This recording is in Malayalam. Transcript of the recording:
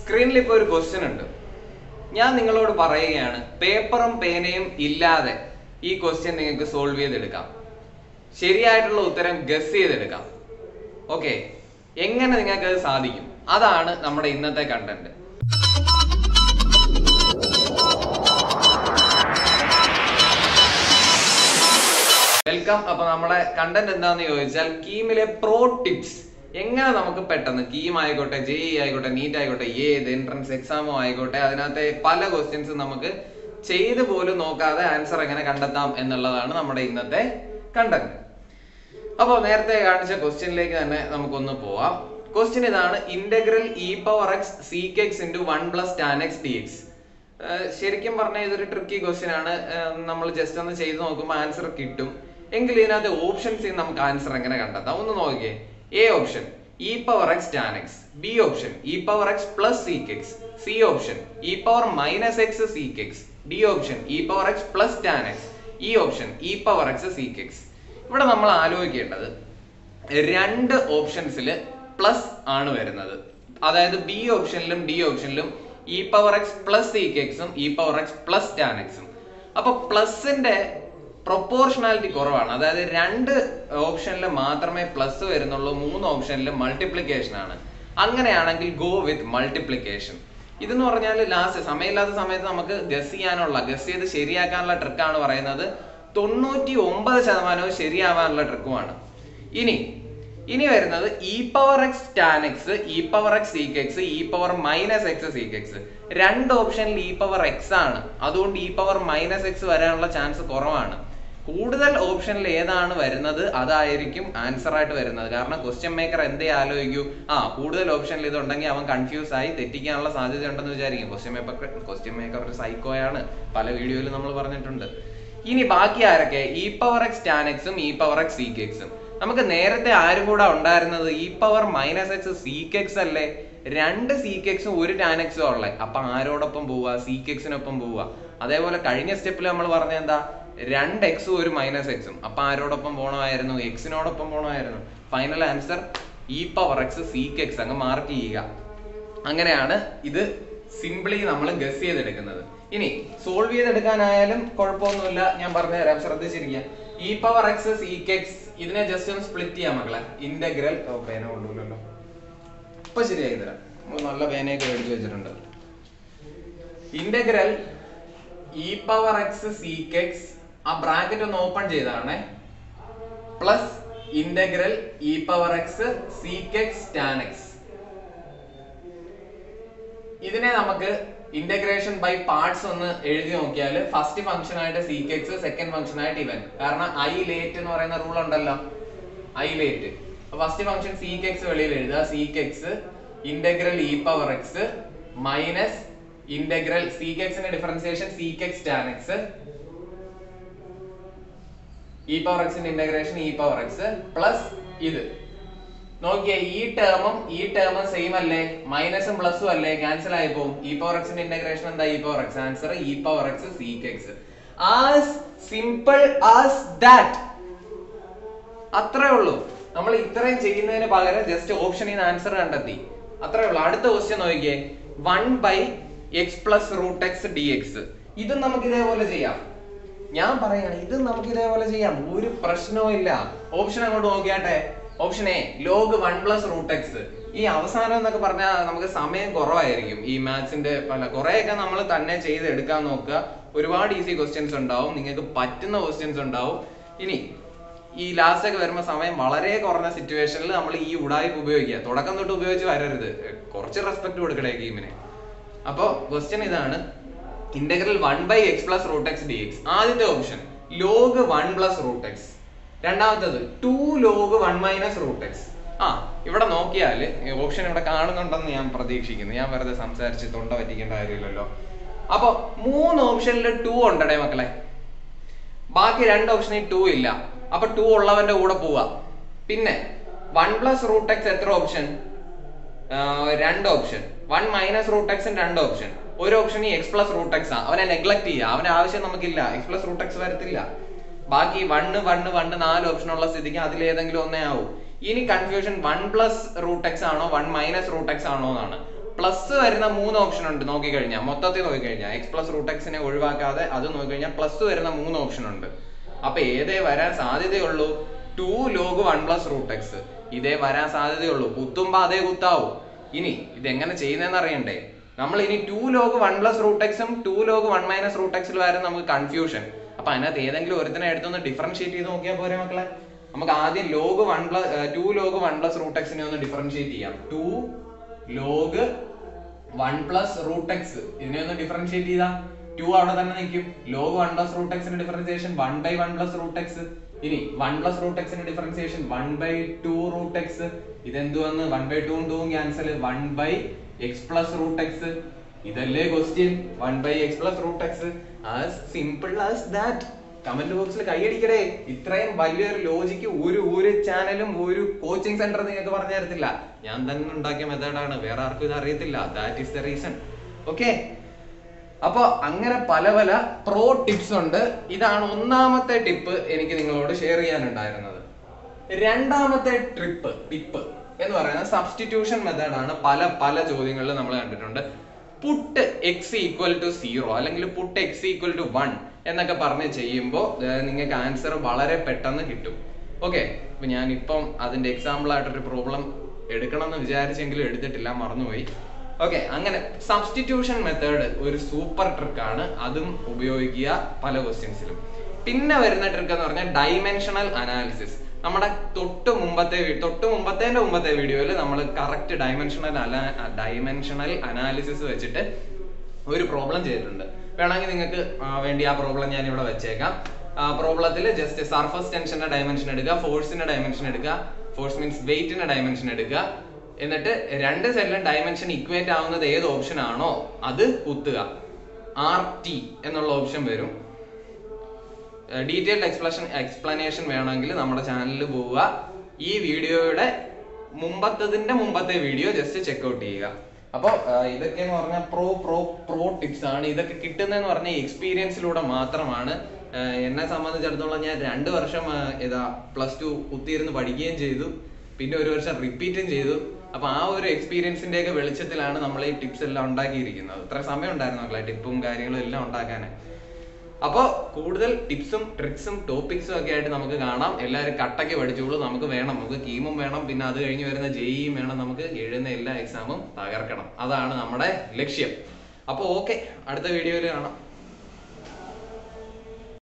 സ്ക്രീനിൽ ഇപ്പോൾ ഒരു ക്വസ്റ്റ്യൻ ഉണ്ട് ഞാൻ നിങ്ങളോട് പറയുകയാണ് പേപ്പറും പേനയും ഇല്ലാതെ ഈ ക്വസ്റ്റ്യൻ നിങ്ങൾക്ക് സോൾവ് ചെയ്തെടുക്കാം ശരിയായിട്ടുള്ള ഉത്തരം ഗസ് ചെയ്തെടുക്കാം ഓക്കെ എങ്ങനെ നിങ്ങൾക്ക് അത് സാധിക്കും അതാണ് നമ്മുടെ ഇന്നത്തെ കണ്ടന്റ് വെൽക്കം അപ്പൊ നമ്മുടെ കണ്ടന്റ് എന്താന്ന് ചോദിച്ചാൽ കീമിലെ പ്രോ ടിപ്സ് എങ്ങനെ നമുക്ക് പെട്ടെന്ന് കീം ആയിക്കോട്ടെ ജെ ആയിക്കോട്ടെ നീറ്റ് ആയിക്കോട്ടെ ഏത് എൻട്രൻസ് എക്സാമോ ആയിക്കോട്ടെ അതിനകത്തെ പല ക്വസ്റ്റ്യൻസ് നമുക്ക് ചെയ്ത് പോലും നോക്കാതെ ആൻസർ എങ്ങനെ കണ്ടെത്താം എന്നുള്ളതാണ് നമ്മുടെ ഇന്നത്തെ കണ്ടന്റ് അപ്പോൾ നേരത്തെ കാണിച്ച ക്വസ്റ്റ്യനിലേക്ക് തന്നെ നമുക്കൊന്ന് പോവാം ക്വസ്റ്റ്യൻ ഇതാണ് integral e power x sec x into one plus tan x d x ശരിക്കും പറഞ്ഞാൽ ഇതൊരു ട്രിക്കി ക്വസ്റ്റ്യൻ ആണ് നമ്മൾ ജസ്റ്റ് ഒന്ന് ചെയ്ത് നോക്കുമ്പോൾ ആൻസർ കിട്ടും എങ്കിൽ ഇതിനകത്ത് ഓപ്ഷൻസ് നമുക്ക് ആൻസർ എങ്ങനെ കണ്ടെത്താം ഒന്ന് നോക്കിയേ A option e power x tan x B option e power x plus sec x C option e power minus x sec x D option e power x plus tan x E option e power x sec x ഇവിടെ നമ്മൾ ആലോചിക്കേണ്ടത് രണ്ട് ഓപ്ഷൻസിൽ പ്ലസ് ആണ് വരുന്നത് അതായത് ബി ഓപ്ഷനിലും ഡി ഓപ്ഷനിലും e power x plus sec എക്സും e power x plus tan എക്സും അപ്പൊ പ്ലസിന്റെ പ്രൊപ്പോർഷണാലിറ്റി കുറവാണ് അതായത് രണ്ട് ഓപ്ഷനിൽ മാത്രമേ പ്ലസ് വരുന്നുള്ളൂ മൂന്ന് ഓപ്ഷനിൽ മൾട്ടിപ്ലിക്കേഷൻ ആണ് അങ്ങനെയാണെങ്കിൽ ഗോ വിത്ത് മൾട്ടിപ്ലിക്കേഷൻ ഇതെന്ന് പറഞ്ഞാൽ ലാസ്റ്റ് സമയമില്ലാത്ത സമയത്ത് നമുക്ക് ഗസ് ചെയ്യാനുള്ള ഗസ് ചെയ്ത് ശരിയാക്കാനുള്ള ട്രിക്കാണ് പറയുന്നത് തൊണ്ണൂറ്റി ഒമ്പത് ശതമാനവും ശരിയാവാനുള്ള ട്രിക്കുമാണ് ഇനി ഇനി വരുന്നത് e power x tan x e power x sec x e power minus x sec x രണ്ട് ഓപ്ഷനിൽ ഇ പവർ എക്സ് ആണ് അതുകൊണ്ട് ഇ പവർ മൈനസ് എക്സ് വരാനുള്ള ചാൻസ് കുറവാണ് കൂടുതൽ ഓപ്ഷനിൽ ഏതാണ് വരുന്നത് അതായിരിക്കും ആൻസർ ആയിട്ട് വരുന്നത് കാരണം ക്വസ്റ്റ്യൻ മേക്കർ എന്തേ ആലോചിക്കൂ ആ കൂടുതൽ ഓപ്ഷനിൽ ഇതുണ്ടെങ്കിൽ അവൻ കൺഫ്യൂസ് ആയി തെറ്റിക്കാനുള്ള സാധ്യത ഉണ്ടെന്ന് വിചാരിക്കും ക്വസ്റ്റ്യൻ പേപ്പർ ക്വസ്റ്റ്യൻ മേക്കർ ഒരു സൈക്കോയാണ് പല വീഡിയോയിലും നമ്മൾ പറഞ്ഞിട്ടുണ്ട് ഇനി ബാക്കി ആരൊക്കെ ഇ പവർ എക്സ് ടാൻ എക്സും ഇ പവർ എക്സ് സീക്ക് എക്സും നമുക്ക് നേരത്തെ ആരും കൂടെ ഉണ്ടായിരുന്നത് e power minus x sec x അല്ലേ രണ്ട് സീക്ക് എക്സും ഒരു ടാൻ എക്സും ഉള്ളേ അപ്പൊ ആരോടൊപ്പം പോവുക സീക്ക് എക്സിനൊപ്പം പോവുക അതേപോലെ കഴിഞ്ഞ സ്റ്റെപ്പിൽ നമ്മൾ പറഞ്ഞ എന്താ രണ്ട് എക്സും ഒരു മൈനസ് എക്സും അപ്പൊ ആരോടൊപ്പം പോകണമായിരുന്നു എക്സിനോടൊപ്പം പോകണമായിരുന്നു final answer e power x sec x അങ്ങ് മാർക്ക് ചെയ്യുക അങ്ങനെയാണ് ഇത് സിംപിളി നമ്മൾ ഗസ് ചെയ്തെടുക്കുന്നത് ഇനി സോൾവ് ചെയ്തെടുക്കാനായാലും കുഴപ്പമൊന്നുമില്ല ഞാൻ പറഞ്ഞു തരാം ശ്രദ്ധിച്ചിരിക്കുക e power x sec x ഇതിനെ ജസ്റ്റ് ഒന്ന് സ്പ്ലിറ്റ് ചെയ്യാം മക്കളെ ഇന്റഗ്രൽ ഓ പേന കൊണ്ടുപോലല്ലോ ഇപ്പൊ ശരിയാക്കി തരാം നമ്മൾ നല്ല പേനയൊക്കെ മേടിച്ചു വെച്ചിട്ടുണ്ട് integral e power x sec x ആ ബ്രാക്കറ്റ് ഒന്ന് ഓപ്പൺ ചെയ്താണേ plus integral e power x sec x tan x ഇതിനെ നമുക്ക് ഇന്റഗ്രേഷൻ ബൈ പാർട്സ് ഒന്ന് എഴുതി നോക്കിയാൽ ഫസ്റ്റ് ഫംഗ്ഷൻ ആയിട്ട് സീക്ക് എക്സ് സെക്കൻഡ് ഫംഗ്ഷൻ ആയിട്ട് ഇവൻ കാരണം ഐ ലേറ്റ് എന്ന് പറയുന്ന റൂൾ ഉണ്ടല്ലോ ILATE first function sec x വെളിയിൽ എഴുതുക sec x integral e power x minus integral sec എക്സിന്റെ differentiation sec x tan x e power എക്സിന്റെ integration e power x plus ഇത് നോക്കിയേ ഈ ടേമും ഈ ടേമും സെയിം അല്ലേ മൈനസും പ്ലസും അല്ലേ ക്യാൻസൽ ആയി പോകും ഇ പവർ എക്സിന്റെ ഇന്റഗ്രേഷൻ എന്താ e power x answer e power x sec x as simple as that അത്രേ ഉള്ളൂ നമ്മൾ ഇത്രയും ചെയ്യുന്നതിന് പകരം ജസ്റ്റ് ഓപ്ഷനിൽ നിന്ന് ആൻസർ കണ്ടെത്തി അത്രേ ഉള്ളൂ അടുത്ത ക്വസ്റ്റ്യൻ നോക്കിയേ one by x plus root x d x ഇതും നമുക്ക് ഇതേപോലെ ചെയ്യാം ഞാൻ പറയാണ് ഇത് നമുക്ക് ഇതേപോലെ ചെയ്യാം ഒരു പ്രശ്നവും ഇല്ല ഓപ്ഷൻ അങ്ങോട്ട് നോക്കിയാട്ടെ option A log one plus root x ഈ അവസാനം എന്നൊക്കെ പറഞ്ഞാൽ നമുക്ക് സമയം കുറവായിരിക്കും ഈ മാത്സിന്റെ പല കുറെയൊക്കെ നമ്മൾ തന്നെ ചെയ്ത് എടുക്കാൻ നോക്കുക ഒരുപാട് ഈസി ക്വസ്റ്റ്യൻസ് ഉണ്ടാവും നിങ്ങൾക്ക് പറ്റുന്ന ക്വസ്റ്റ്യൻസ് ഉണ്ടാവും ഇനി ഈ ലാസ്റ്റ് ഒക്കെ വരുമ്പോൾ സമയം വളരെ കുറഞ്ഞ സിറ്റുവേഷനിൽ നമ്മൾ ഈ ഉടായ്പ ഉപയോഗിക്കുക തുടക്കം തൊട്ട് ഉപയോഗിച്ച് വരരുത് കുറച്ച് റെസ്പെക്ട് കൊടുക്കണേ ഗെയിമിന് അപ്പോ ക്വസ്റ്റ്യൻ ഇതാണ് integral one by x plus root x d x ആദ്യത്തെ option log one plus root x രണ്ടാമത്തത് two log one minus root x ആ ഇവിടെ നോക്കിയാൽ ഓപ്ഷൻ ഇവിടെ കാണുന്നുണ്ടെന്ന് ഞാൻ പ്രതീക്ഷിക്കുന്നു ഞാൻ വെറുതെ സംസാരിച്ച് തൊണ്ട പറ്റിക്കേണ്ട കാര്യമില്ലല്ലോ അപ്പൊ മൂന്ന് ഓപ്ഷനിൽ ടു ഉണ്ടടേ മക്കളെ ബാക്കി രണ്ട് ഓപ്ഷനിൽ ടു ഇല്ല അപ്പൊ ടു ഉള്ളവന്റെ കൂടെ പോവാ പിന്നെ വൺ പ്ലസ് റൂട്ട് എക്സ് എത്ര ഓപ്ഷൻ രണ്ട് ഓപ്ഷൻ വൺ മൈനസ് റൂട്ട് എക്സിന് രണ്ട് ഓപ്ഷൻ ഒരു ഓപ്ഷൻ ഈ എക്സ് പ്ലസ് റൂട്ട് എക്സ് ആ അവനെ നെഗ്ലക്ട് ചെയ്യുക അവന്റെ ആവശ്യം നമുക്കില്ല എക്സ് പ്ലസ് റൂട്ട് എക്സ് വരത്തില്ല ബാക്കി വണ്ണ് വണ്ണ് വണ്ണ് നാല് ഓപ്ഷൻ ഉള്ള സ്ഥിതിക്ക് അതിലേതെങ്കിലും ഒന്നേ ആവും ഇനി confusion one plus root x ആണോ വൺ മൈനസ് റൂട്ട് എക്സ് ആണോ എന്നാണ് പ്ലസ് വരുന്ന മൂന്ന് ഓപ്ഷൻ ഉണ്ട് നോക്കിക്കഴിഞ്ഞാൽ മൊത്തത്തിൽ നോക്കിക്കഴിഞ്ഞാൽ എക്സ് പ്ലസ് റൂട്ട് എക്സിനെ ഒഴിവാക്കാതെ അത് നോക്കിക്കഴിഞ്ഞാൽ പ്ലസ് വരുന്ന മൂന്ന് ഓപ്ഷൻ ഉണ്ട് അപ്പൊ ഏതേ വരാൻ സാധ്യതയുള്ളൂ two log one plus root x ഇതേ വരാൻ സാധ്യതയുള്ളൂ കുത്തുമ്പോ അതേ കുത്താവൂ ഇനി ഇതെങ്ങനെ ചെയ്യുന്നതെന്ന് അറിയണ്ടേ നമ്മൾ ഇനി two log one plus root എക്സും two log one minus root എക്സിൽ വരെ നമുക്ക് കൺഫ്യൂഷൻ അപ്പൊ അതിനകത്ത് ഏതെങ്കിലും ഒരുത്തിനെ എടുത്തൊന്ന് ഡിഫറൻഷിയേറ്റ് ചെയ്ത് നോക്കിയാൽ പോരെ മക്കളെ നമുക്ക് ആദ്യം log one plus two log one plus root എക്സിനെ ഒന്ന് ഡിഫറൻഷിയേറ്റ് ചെയ്യാം two log one plus root x ഇതിനെ ഒന്ന് ഡിഫറൻഷിയേറ്റ് ചെയ്താ ടു അവിടെ തന്നെ നിൽക്കും ലോഗ് വൺ പ്ലസ് റൂട്ട് എക്സിന്റെ differentiation one by one plus root x ഇനി വൺ പ്ലസ് റൂട്ട് എക്സിന്റെ differentiation one by two root x ഇതെന്തുവന്ന് വൺ ബൈ ടു ടൂവും cancel one by x plus root x ഇതല്ലേ question one by x plus root x as simple as that comment ബോക്സിൽ കൈയടിക്കടേ ഇത്രയും വലിയൊരു ലോജിക്ക് ഒരു ഒരു ചാനലും ഒരു കോച്ചിങ് സെന്റർ നിങ്ങൾക്ക് പറഞ്ഞു തരത്തില്ല ഞാൻ തന്നെ ഉണ്ടാക്കിയ മെത്തേഡാണ് വേറെ ആർക്കും ഇത് അറിയത്തില്ല that is the reason okay അപ്പൊ അങ്ങനെ പല പല പ്രോ ടിപ്സ് ഉണ്ട് ഇതാണ് ഒന്നാമത്തെ ടിപ്പ് എനിക്ക് നിങ്ങളോട് ഷെയർ ചെയ്യാനുണ്ടായിരുന്നത് രണ്ടാമത്തെ ട്രിപ്പ് ടിപ്പ് എന്ന് പറയുന്നത് സബ്സ്റ്റിറ്റ്യൂഷൻ മെത്തേഡാണ് പല പല ചോദ്യങ്ങളിൽ നമ്മൾ കണ്ടിട്ടുണ്ട് put x equal to zero അല്ലെങ്കിൽ put x equal to one എന്നൊക്കെ പറഞ്ഞ് ചെയ്യുമ്പോൾ നിങ്ങൾക്ക് ആൻസർ വളരെ പെട്ടെന്ന് കിട്ടും ഓക്കെ അപ്പൊ ഞാൻ ഇപ്പം അതിന്റെ എക്സാമ്പിൾ ആയിട്ടൊരു പ്രോബ്ലം എടുക്കണം എന്ന് വിചാരിച്ചെങ്കിലും എടുത്തിട്ടില്ല മറന്നുപോയി ഓക്കെ അങ്ങനെ സബ്സ്റ്റിറ്റ്യൂഷൻ മെത്തേഡ് ഒരു സൂപ്പർ ട്രിക്ക് ആണ് അതും ഉപയോഗിക്കുക പല ക്വസ്റ്റ്യൻസിലും പിന്നെ വരുന്ന ട്രിക്ക് എന്ന് പറഞ്ഞാൽ ഡൈമെൻഷണൽ അനാലിസിസ് നമ്മുടെ തൊട്ട് മുമ്പത്തെ വീ- തൊട്ട് മുമ്പത്തെ മുമ്പത്തെ വീഡിയോയിൽ നമ്മൾ കറക്റ്റ് ഡൈമെൻഷണൽ അല ഡൈമെൻഷണൽ അനാലിസിസ് വെച്ചിട്ട് ഒരു പ്രോബ്ലം ചെയ്തിട്ടുണ്ട് വേണമെങ്കിൽ നിങ്ങൾക്ക് വേണ്ടി ആ പ്രോബ്ലം ഞാൻ ഇവിടെ വെച്ചേക്കാം പ്രോബ്ലത്തിൽ ജസ്റ്റ് സർഫസ് ടെൻഷന്റെ ഡയമെൻഷൻ എടുക്കുക ഫോഴ്സിന്റെ ഡയമെൻഷൻ എടുക്കുക ഫോഴ്സ് മീൻസ് വെയിറ്റിന്റെ ഡയമെൻഷൻ എടുക്കുക എന്നിട്ട് രണ്ട് സൈഡിലും ഡയമെൻഷൻ ഇക്വേറ്റ് ആവുന്നത് ഏത് ഓപ്ഷൻ ആണോ അത് കുത്തുക ആർ ടി എന്നുള്ള ഓപ്ഷൻ വരും ഡീറ്റെയിൽഡ് എക്സ്പ്ലഷൻ എക്സ്പ്ലനേഷൻ വേണമെങ്കിൽ നമ്മുടെ ചാനലിൽ പോവുക ഈ വീഡിയോയുടെ മുമ്പത്തതിന്റെ മുമ്പത്തെ വീഡിയോ ജസ്റ്റ് ചെക്ക്ഔട്ട് ചെയ്യുക അപ്പോൾ ഇതൊക്കെ എന്ന് പറഞ്ഞാൽ പ്രോ പ്രോ പ്രോ ടിപ്സ് ആണ് ഇതൊക്കെ കിട്ടുന്നതെന്ന് പറഞ്ഞാൽ എക്സ്പീരിയൻസിലൂടെ മാത്രമാണ് ആ, എന്നെ സംബന്ധിച്ചിടത്തോളം ഞാൻ രണ്ട് വർഷം ആ, ഇതാ പ്ലസ് ടു കുത്തിയിരുന്ന് പഠിക്കുകയും ചെയ്തു പിന്നെ ഒരു വർഷം റിപ്പീറ്റും ചെയ്തു അപ്പൊ ആ ഒരു എക്സ്പീരിയൻസിന്റെ ഒക്കെ വെളിച്ചത്തിലാണ് നമ്മൾ ഈ ടിപ്സ് എല്ലാം ഉണ്ടാക്കിയിരിക്കുന്നത് ഇത്ര സമയം ഉണ്ടായിരുന്നല്ലോ ടിപ്പും കാര്യങ്ങളും എല്ലാം ഉണ്ടാക്കാൻ അപ്പോൾ കൂടുതൽ ടിപ്സും ട്രിക്സും ടോപ്പിക്സും ഒക്കെ ആയിട്ട് നമുക്ക് കാണാം എല്ലാവരും കട്ടയ്ക്ക് പഠിച്ചോളൂ നമുക്ക് വേണം നമുക്ക് കീമും വേണം പിന്നെ അത് കഴിഞ്ഞ് വരുന്ന ജെയിയും വേണം നമുക്ക് എഴുതുന്ന എല്ലാ എക്സാമും തകർക്കണം അതാണ് നമ്മുടെ ലക്ഷ്യം അപ്പോൾ ഓക്കെ അടുത്ത വീഡിയോയിൽ കാണാം